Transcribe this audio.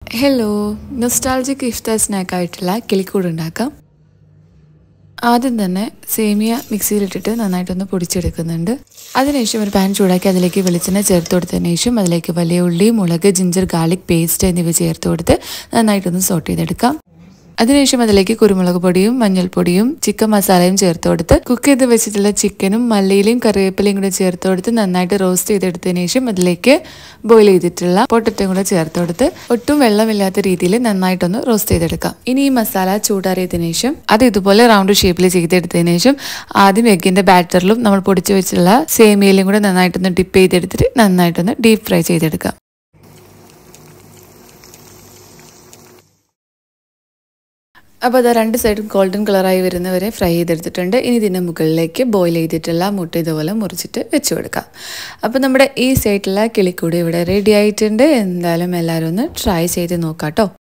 hello nostalgic ഇഫ്താർ സ്നാക്കായിട്ടുള്ള കിളിക്കൂട് ഉണ്ടാക്കാം ആദ്യം തന്നെ സേമിയ മിക്സിയിലിട്ടിട്ട് നന്നായിട്ടൊന്ന് പൊടിച്ചെടുക്കുന്നുണ്ട് അതിനുശേഷം ഒരു പാൻ ചൂടാക്കി അതിലേക്ക് വെളിച്ചെണ്ണ ചേർത്ത് കൊടുത്തതിന് ശേഷം അതിലേക്ക് വലിയ ഉള്ളി മുളക് ജിഞ്ചർ ഗാർലിക് പേസ്റ്റ് എന്നിവ ചേർത്ത് കൊടുത്ത് നന്നായിട്ടൊന്ന് സോട്ട് ചെയ്തെടുക്കാം അതിനുശേഷം അതിലേക്ക് കുരുമുളക് പൊടിയും മഞ്ഞൾപ്പൊടിയും ചിക്കൻ മസാലയും ചേർത്ത് കൊടുത്ത് കുക്ക് ചെയ്ത് വെച്ചിട്ടുള്ള ചിക്കനും മല്ലിയിലയും കറിവേപ്പിലയും കൂടെ ചേർത്ത് കൊടുത്ത് നന്നായിട്ട് റോസ്റ്റ് ചെയ്തെടുത്തതിന് ശേഷം അതിലേക്ക് ബോയിൽ ചെയ്തിട്ടുള്ള പൊട്ടറ്റയും കൂടെ ചേർത്ത് കൊടുത്ത് ഒട്ടും വെള്ളമില്ലാത്ത രീതിയിൽ നന്നായിട്ടൊന്ന് റോസ്റ്റ് ചെയ്തെടുക്കാം ഇനി ഈ മസാല ചൂടാറിയതിനു ശേഷം അത് ഇതുപോലെ റൗണ്ട് ഷേപ്പിൽ ചെയ്തെടുത്തതിന് ശേഷം ആദ്യം എഗ്ഗിന്റെ ബാറ്ററിലും നമ്മൾ പൊടിച്ചു വെച്ചിട്ടുള്ള സേമിയയിലും കൂടെ നന്നായിട്ടൊന്ന് ഡിപ്പ് ചെയ്തെടുത്തിട്ട് നന്നായിട്ടൊന്ന് ഡീപ്പ് ഫ്രൈ ചെയ്തെടുക്കാം അപ്പോൾ അത് രണ്ട് സൈഡും ഗോൾഡൻ കളറായി വരുന്നവരെ ഫ്രൈ ചെയ്തെടുത്തിട്ടുണ്ട് ഇനി ഇതിൻ്റെ മുകളിലേക്ക് ബോയിൽ ചെയ്തിട്ടുള്ള മുട്ട ഇതുപോലെ മുറിച്ചിട്ട് വെച്ച് കൊടുക്കാം അപ്പോൾ നമ്മുടെ ഈ സൈഡിലുള്ള കിളിക്കൂടി ഇവിടെ റെഡി ആയിട്ടുണ്ട് എന്തായാലും എല്ലാവരും ഒന്ന് ട്രൈ ചെയ്ത് നോക്കാം കേട്ടോ